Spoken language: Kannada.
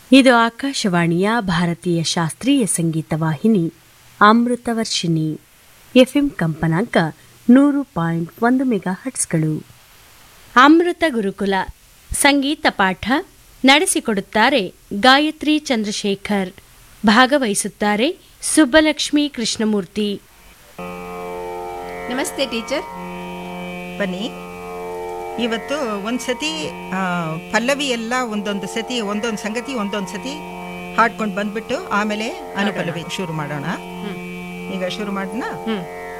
ಇದು ಆಕಾಶವಾಣಿಯ ಭಾರತೀಯ ಶಾಸ್ತ್ರೀಯ ಸಂಗೀತ ವಾಹಿನಿ ಅಮೃತವರ್ಷಿಣಿ ಎಫ್ಎಂ ಕಂಪನಾಂಕ ನೂರು ಪಾಯಿಂಟ್ ಒಂದು ಮೆಗಾ ಹಟ್ಸ್ಗಳು ಅಮೃತ ಗುರುಕುಲ ಸಂಗೀತ ಪಾಠ ನಡೆಸಿಕೊಡುತ್ತಾರೆ ಗಾಯತ್ರಿ ಚಂದ್ರಶೇಖರ್ ಭಾಗವಹಿಸುತ್ತಾರೆ ಸುಬ್ಬಲಕ್ಷ್ಮಿ ಕೃಷ್ಣಮೂರ್ತಿ ನಮಸ್ತೆ ಟೀಚರ್ ಬನ್ನಿ ಇವತ್ತು ಒಂದು ಸತಿ ಆ, ಪಲ್ಲವಿ ಎಲ್ಲ ಒಂದೊಂದು ಸತಿ ಒಂದೊಂದು ಸಂಗತಿ ಒಂದೊಂದು ಸತಿ ಹಾಡ್ಕೊಂಡು ಬಂದ್ಬಿಟ್ಟು ಆಮೇಲೆ ಅನುಪಲ್ಲವಿ ಶುರು ಮಾಡೋಣ ಈಗ ಶುರು ಮಾಡೋಣ ಹ್ಮ್